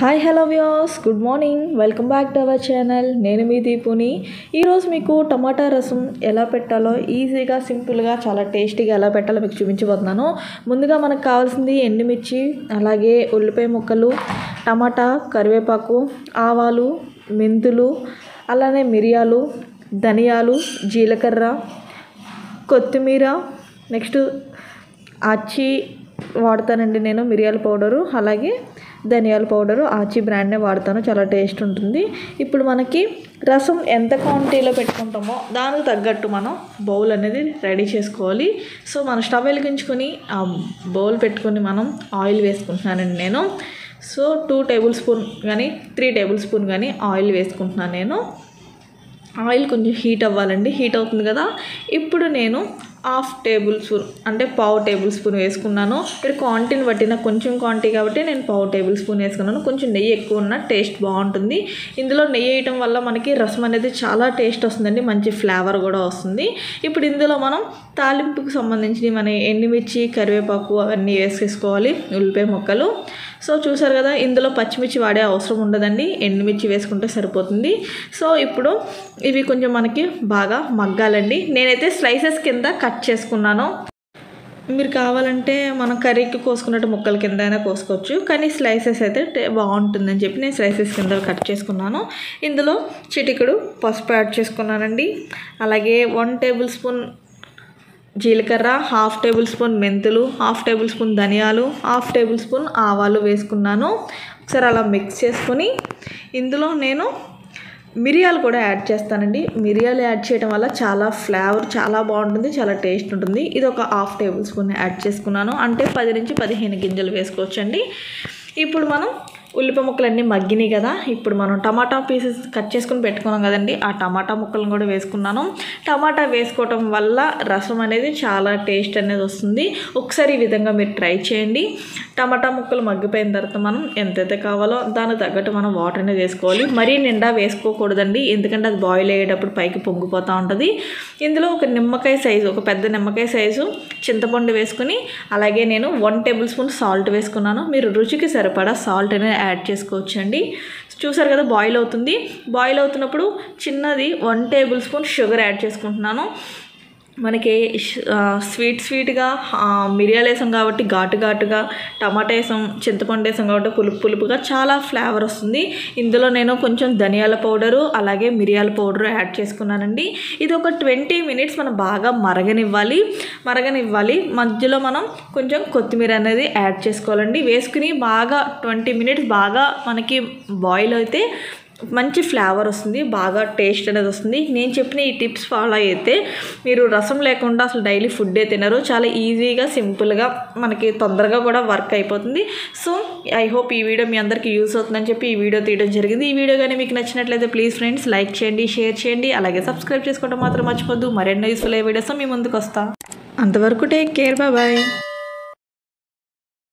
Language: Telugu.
hi hello views good morning welcome back to our channel నేను మీ దీపుని ఈరోజు మీకు టమాటా రసం ఎలా పెట్టాలో ఈజీగా సింపుల్గా చాలా టేస్టీగా ఎలా పెట్టాలో మీకు చూపించబోతున్నాను ముందుగా మనకు కావాల్సింది ఎండుమిర్చి అలాగే ఉల్లిపాయ ముక్కలు టమాటా కరివేపాకు ఆవాలు మెంతులు అలానే మిరియాలు ధనియాలు జీలకర్ర కొత్తిమీర నెక్స్ట్ ఆచి వాడతానండి నేను మిరియాల పౌడరు అలాగే ధనియాల పౌడరు ఆచి బ్రాండ్నే వాడతాను చాలా టేస్ట్ ఉంటుంది ఇప్పుడు మనకి రసం ఎంత క్వాంటిటీలో పెట్టుకుంటామో దానికి తగ్గట్టు మనం బౌల్ అనేది రెడీ చేసుకోవాలి సో మనం స్టవ్ వెలిగించుకొని ఆ బౌల్ పెట్టుకొని మనం ఆయిల్ వేసుకుంటున్నానండి నేను సో టూ టేబుల్ స్పూన్ కానీ త్రీ టేబుల్ స్పూన్ కానీ ఆయిల్ వేసుకుంటున్నాను నేను ఆయిల్ కొంచెం హీట్ అవ్వాలండి హీట్ అవుతుంది కదా ఇప్పుడు నేను హాఫ్ టేబుల్ స్పూన్ అంటే పావు టేబుల్ స్పూన్ వేసుకున్నాను ఇక్కడ క్వాంటిటీని బట్టి నాకు కొంచెం క్వాంటిటీ కాబట్టి నేను పావు టేబుల్ స్పూన్ వేసుకున్నాను కొంచెం నెయ్యి ఎక్కువ ఉన్న టేస్ట్ బాగుంటుంది ఇందులో నెయ్యి వేయటం వల్ల మనకి రసం అనేది చాలా టేస్ట్ వస్తుందండి మంచి ఫ్లేవర్ కూడా వస్తుంది ఇప్పుడు ఇందులో మనం తాలింపుకు సంబంధించి మన ఎండుమిర్చి కరివేపాకు అవన్నీ వేసేసుకోవాలి ఉల్లిపాయ ముక్కలు సో చూసారు కదా ఇందులో పచ్చిమిర్చి వాడే అవసరం ఉండదండి ఎండుమిర్చి వేసుకుంటే సరిపోతుంది సో ఇప్పుడు ఇవి కొంచెం మనకి బాగా మగ్గాలండి నేనైతే స్లైసెస్ కింద కట్ చేసుకున్నాను మీరు కావాలంటే మనం కర్రీకి కోసుకున్నట్టు ముక్కల కింద అయినా కోసుకోవచ్చు కానీ స్లైసెస్ అయితే టే- బాగుంటుందని చెప్పి నేను స్లైసెస్ కింద కట్ చేసుకున్నాను ఇందులో చిటికెడు పసుపు యాడ్ చేసుకున్నానండి అలాగే వన్ టేబుల్ స్పూన్ జీలకర్ర హాఫ్ టేబుల్ స్పూన్ మెంతులు హాఫ్ టేబుల్ స్పూన్ ధనియాలు హాఫ్ టేబుల్ స్పూన్ ఆవాలు వేసుకున్నాను ఒకసారి అలా మిక్స్ చేసుకొని ఇందులో నేను మిరియాలు కూడా యాడ్ చేస్తానండి మిరియాలు యాడ్ చేయడం వల్ల చాలా ఫ్లేవర్ చాలా బాగుంటుంది చాలా టేస్ట్ ఉంటుంది ఇది ఒక హాఫ్ టేబుల్ స్పూన్ యాడ్ చేసుకున్నాను అంటే పది నుంచి పదిహేను గింజలు వేసుకోవచ్చండి ఇప్పుడు మనం ఉల్లిపాయ ముక్కలన్నీ మగ్గినాయి కదా ఇప్పుడు మనం టమాటా పీసెస్ కట్ చేసుకుని పెట్టుకున్నాం కదండి ఆ టమాటా ముక్కలను కూడా వేసుకున్నాను టమాటా వేసుకోవటం వల్ల రసం అనేది చాలా టేస్ట్ అనేది వస్తుంది ఒకసారి ఈ విధంగా మీరు ట్రై చేయండి టమాటా ముక్కలు మగ్గిపోయిన తర్వాత మనం ఎంతైతే కావాలో దానికి తగ్గట్టు మనం వాటర్ అనేది వేసుకోవాలి మరీ నిండా వేసుకోకూడదండి ఎందుకంటే అది బాయిల్ అయ్యేటప్పుడు పైకి పొంగిపోతూ ఉంటుంది ఇందులో ఒక నిమ్మకాయ సైజు ఒక పెద్ద నిమ్మకాయ సైజు చింతపండు వేసుకుని అలాగే నేను వన్ టేబుల్ స్పూన్ సాల్ట్ వేసుకున్నాను మీరు రుచికి సరిపడా సాల్ట్ అనేది యాడ్ చేసుకోవచ్చండి చూసారు కదా బాయిల్ అవుతుంది బాయిల్ అవుతున్నప్పుడు చిన్నది one table spoon sugar add చేసుకుంటున్నాను మనకి ష్- ఆ, స్వీట్ స్వీట్గా ఆ, మిరియాలు వేసాం కాబట్టి ఘాటు ఘాటుగా టమాటా వేసాం చింతపండు వేసాం కాబట్టి పులుపు పులుపుగా చాలా ఫ్లేవర్ వస్తుంది ఇందులో నేను కొంచెం ధనియాల పౌడరు అలాగే మిరియాల పౌడరు యాడ్ చేసుకున్నానండి ఇది ఒక ట్వంటీ మినిట్స్ మనం బాగా మరగనివ్వాలి మరగనివ్వాలి మధ్యలో మనం కొంచెం కొత్తిమీర అనేది యాడ్ చేసుకోవాలండి వేసుకుని బాగా ట్వంటీ మినిట్స్ బాగా మనకి బాయిల్ అయితే మంచి ఫ్లేవర్ వస్తుంది బాగా టేస్ట్ అనేది వస్తుంది నేను చెప్పిన ఈ టిప్స్ ఫాలో అయితే మీరు రసం లేకుండా అసలు డైలీ ఫుడ్డే తినరు చాలా ఈజీగా సింపుల్గా మనకి తొందరగా కూడా వర్క్ అయిపోతుంది సో ఐ హోప్ ఈ వీడియో మీ అందరికీ యూస్ అవుతుందని చెప్పి ఈ వీడియో తీయడం జరిగింది ఈ వీడియో కానీ మీకు నచ్చినట్లయితే ప్లీజ్ ఫ్రెండ్స్ లైక్ చేయండి షేర్ చేయండి అలాగే సబ్స్క్రైబ్ చేసుకోవడం మాత్రం మర్చిపోద్దు మరెన్నో యూస్ఫుల్ అయ్యే వీడియోస్ మీ ముందుకు వస్తా అంతవరకు టేక్ కేర్ బాయ్